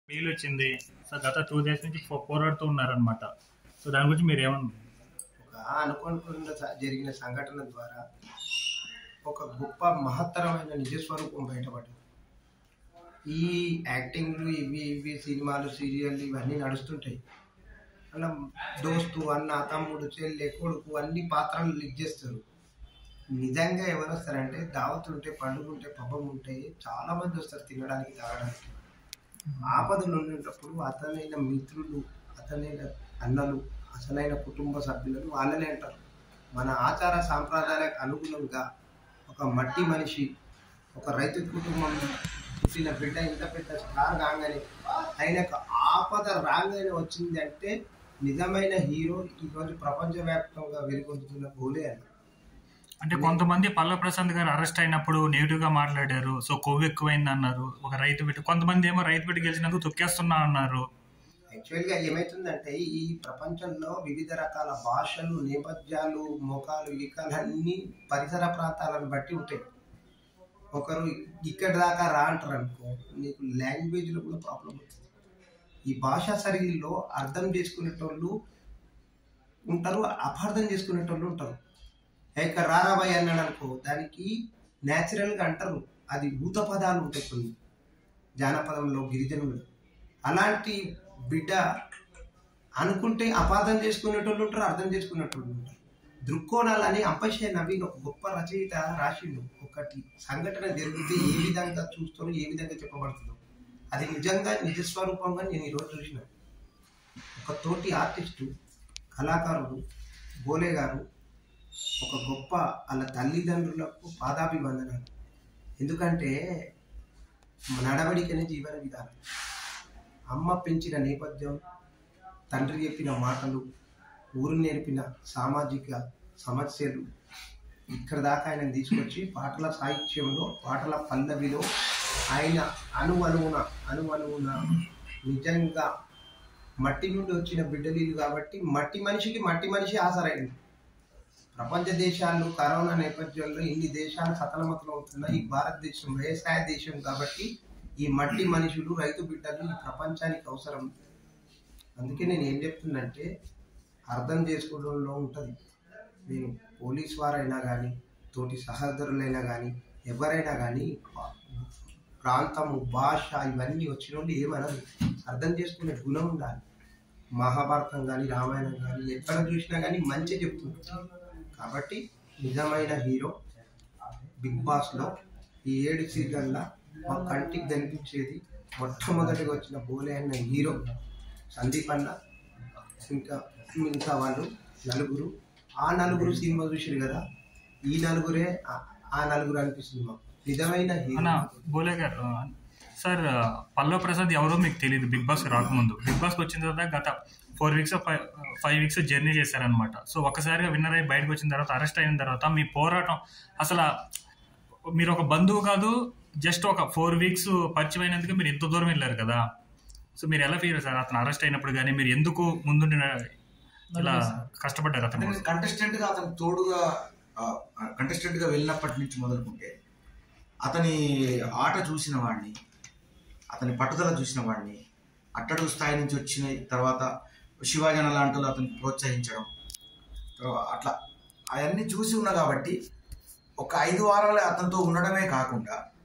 Bail వచ్చింది so గత two days నుంచి పో- పోరాడుతూ ఉన్నారనమాట సో దాని గురించి మీరు ఏమన్నా ఒక అనుకోకుండా స- జరిగిన సంఘటన ద్వారా ఒక గొప్ప మహత్తరమైన నిజస్వరూపం బయటపడింది ఈ యాక్టింగ్లు ఇవి ఇవి సినిమాలు సీరియళ్ళు ఇవన్నీ నడుస్తుంటాయి అలా దోస్తు అన్న తమ్ముడు చెల్లె కొడుకు అన్ని పాత్రలు లిక్ చేస్తారు నిజంగా ఎవరు వస్తారంటే దావత్ ఉంటే పండుగ ఉంటే పబ్బం ఉంటే చాలా మంది వస్తారు తినడానికి తాగడానికి ఆపదలు ఉండేటప్పుడు అతనైన మిత్రులు అతనైన అన్నలు అసలైన కుటుంబ సభ్యులను వాళ్ళనే అంటారు మన ఆచార సాంప్రదాయాలకు అనుగుణంగా ఒక మట్టి మనిషి ఒక రైతు కుటుంబం పుట్టిన బిడ్డ ఇంత పెద్ద స్టార్ కాగానే ఆయనకు ఆపద రాగానే వచ్చింది అంటే నిజమైన హీరో ఈరోజు ప్రపంచవ్యాప్తంగా వెలుగొందుతున్న గోలే అన్న అంటే కొంతమంది పల్ల ప్రశాంత్ గారు అరెస్ట్ అయినప్పుడు నెగిటివ్ గా మాట్లాడారు సో కొవ్వు ఎక్కువైంది అన్నారు ఒక రైతు బిడ్డ కొంతమంది ఏమో రైతు బిడ్డ గెలిచినందుకు తొక్కేస్తున్నా అన్నారు యాక్చువల్గా ఏమవుతుందంటే ఈ ప్రపంచంలో వివిధ రకాల భాషలు నేపథ్యాలు మోకాలు ఈకాలు అన్ని పరిసర ప్రాంతాలను బట్టి ఉంటాయి ఒకరు ఇక్కడ దాకా రా అంటారు అనుకో నీకు లాంగ్వేజ్లో కూడా ప్రాబ్లం అవుతుంది ఈ భాషా సరిగిల్లో అర్థం చేసుకునేటోళ్ళు ఉంటారు అపార్థం చేసుకునేటోళ్ళు ఉంటారు ఇక రారాబాయ్ అన్నాడు అనుకో దానికి న్యాచురల్గా అంటారు అది భూత పదాలు ఉంటాయి కొన్ని జానపదంలో గిరిజనులు అలాంటి బిడ్డ అనుకుంటే అపార్థం చేసుకునేటోళ్ళు ఉంటారు అర్థం చేసుకునేటోళ్ళు ఉంటారు దృక్కోణాలని అంపశయ నవీన్ ఒక గొప్ప రచయిత రాసిండు ఒకటి సంఘటన జరిగితే ఏ విధంగా చూస్తారో ఏ విధంగా చెప్పబడుతుందో అది నిజంగా నిజస్వరూపంగా నేను ఈరోజు చూసిన ఒక తోటి ఆర్టిస్టు కళాకారుడు బోలే గారు ఒక గొప్ప వాళ్ళ తల్లిదండ్రులకు పాదాభివందనాలు ఎందుకంటే నడవడికనే జీవన విధానం అమ్మ పెంచిన నేపథ్యం తండ్రి చెప్పిన మాటలు ఊరు నేర్పిన సామాజిక సమస్యలు ఇక్కడ దాకా ఆయన తీసుకొచ్చి పాటల సాహిత్యంలో పాటల పల్లవిలో ఆయన అనువనువున అనువనువున నిజంగా మట్టి నుండి వచ్చిన బిడ్డలీలు కాబట్టి మట్టి మనిషికి మట్టి మనిషి ఆసరైంది ప్రపంచ దేశాలు కరోనా నేపథ్యంలో ఇన్ని దేశాలు సతలమతలం అవుతున్న ఈ భారతదేశం వ్యవసాయ దేశం కాబట్టి ఈ మట్టి మనుషులు రైతు బిడ్డలు ఈ ప్రపంచానికి అవసరం అందుకే నేను ఏం చెప్తున్నంటే అర్థం చేసుకోవడంలో ఉంటుంది నేను పోలీస్ వారైనా కానీ తోటి సహోదరులైనా కానీ ఎవరైనా కానీ ప్రాంతము భాష ఇవన్నీ వచ్చిన వాళ్ళు ఏమనదు అర్థం చేసుకునే గుణం ఉండాలి మహాభారతం కానీ రామాయణం కానీ ఎక్కడ చూసినా కానీ మంచి చెప్తుంది కాబట్టి నిజమైన హీరో బిగ్ బాస్లో ఈ ఏడు సీజన్ల మా కంటికి కనిపించేది మొట్టమొదటిగా వచ్చిన బోలే అన్న హీరో సందీప్ అన్న ఇంకా మిగతా వాళ్ళు నలుగురు ఆ నలుగురు సినిమా చూసారు కదా ఈ నలుగురే ఆ- ఆ నలుగురు అనిపిస్తుంది మాకు నిజమైన అన్న హీరో బోలే గారు సార్ పల్లవ్ ప్రసాద్ ఎవరో మీకు తెలియదు బిగ్ బాస్ రాకముందు బిగ్ బాస్కి వచ్చిన తర్వాత గత four weeks five five weeks journey చేశారనమాట సో ఒక్కసారిగా విన్నర్ అయ్యి బయటకు వచ్చిన తర్వాత అరెస్ట్ అయిన తర్వాత మీ పోరాటం అసలు మీరు ఒక బంధువు కాదు జస్ట్ ఒక ఫోర్ వీక్స్ పరిచయం అయినందుకు మీరు ఇంత దూరం వెళ్ళారు కదా సో మీరు ఎలా ఫీల్ సార్ అతను అరెస్ట్ అయినప్పుడు కానీ మీరు ఎందుకు ముందుండి ఇలా కష్టపడ్డారు అతను కోసం? కంటెస్టెంట్ గా అతను తోడుగా కంటెస్టెంట్ గా వెళ్ళినప్పటి నుంచి మొదలుకుంటే అతని ఆట చూసిన వాడిని అతని పట్టుదల చూసిన వాడిని అట్టడుగు స్థాయి నుంచి వచ్చిన తర్వాత శివాజన లాంటి వాళ్ళు అతన్ని ప్రోత్సహించడం తర్వా- అట్లా అవన్నీ చూసి ఉన్నా కాబట్టి ఒక ఐదు వారాలు అతనితో ఉండడమే కాకుండా